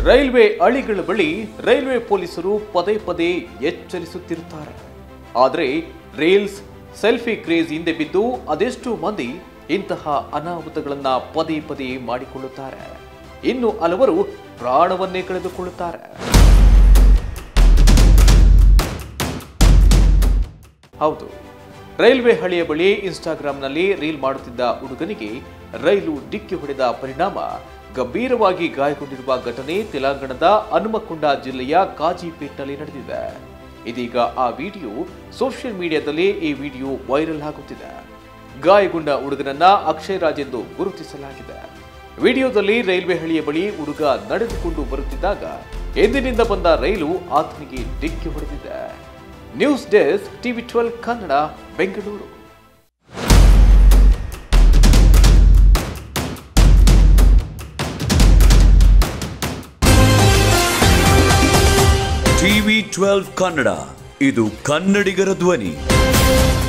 railway ಅಳಿಗಳ ಬಳಿ railway ಪೊಲೀಸರು ಪದೇ ಪದೇ ಎಚ್ಚರಿಸುತ್ತಿರುತ್ತಾರೆ ಆದರೆ ರೀಲ್ಸ್ ಸೆಲ್ಫಿ ಕ್ರೇಜ್ ಹಿಂದೆ ಬಿದ್ದು ಅದೆಷ್ಟು ಮಂದಿ ಇಂತಹ ಅನಾಹುತಗಳನ್ನ ಪದೇ ಪದೇ ಮಾಡಿಕೊಳ್ಳುತ್ತಾರೆ ಇನ್ನು ಹಲವರು ಪ್ರಾಣವನ್ನೇ ಕಳೆದುಕೊಳ್ಳುತ್ತಾರೆ ಹೌದು ರೈಲ್ವೆ ಹಳಿಯ ಬಳಿ ಇನ್ಸ್ಟಾಗ್ರಾಂನಲ್ಲಿ ರೀಲ್ ಮಾಡುತ್ತಿದ್ದ ಹುಡುಗನಿಗೆ ರೈಲು ಡಿಕ್ಕಿ ಹೊಡೆದ ಪರಿಣಾಮ ಗಂಭೀರವಾಗಿ ಗಾಯಗೊಂಡಿರುವ ಘಟನೆ ತೆಲಂಗಾಣದ ಹನುಮಕೊಂಡ ಜಿಲ್ಲೆಯ ಕಾಜಿಪೇಟ್ನಲ್ಲಿ ನಡೆದಿದೆ ಇದೀಗ ಆ ವಿಡಿಯೋ ಸೋಷಿಯಲ್ ಮೀಡಿಯಾದಲ್ಲಿ ಈ ವಿಡಿಯೋ ವೈರಲ್ ಆಗುತ್ತಿದೆ ಗಾಯಗೊಂಡ ಹುಡುಗನನ್ನ ಅಕ್ಷಯ್ ರಾಜ್ ಎಂದು ಗುರುತಿಸಲಾಗಿದೆ ವಿಡಿಯೋದಲ್ಲಿ ರೈಲ್ವೆ ಹಳಿಯ ಬಳಿ ಹುಡುಗ ನಡೆದುಕೊಂಡು ಬರುತ್ತಿದ್ದಾಗ ಎಂದಿನಿಂದ ಬಂದ ರೈಲು ಆತನಿಗೆ ಡಿಕ್ಕಿ ಹೊಡೆದಿದೆ news desk TV twelve Kannada Bengaluru TV twelve Kannada ಇದು ಕನ್ನಡಿಗರ ಧ್ವನಿ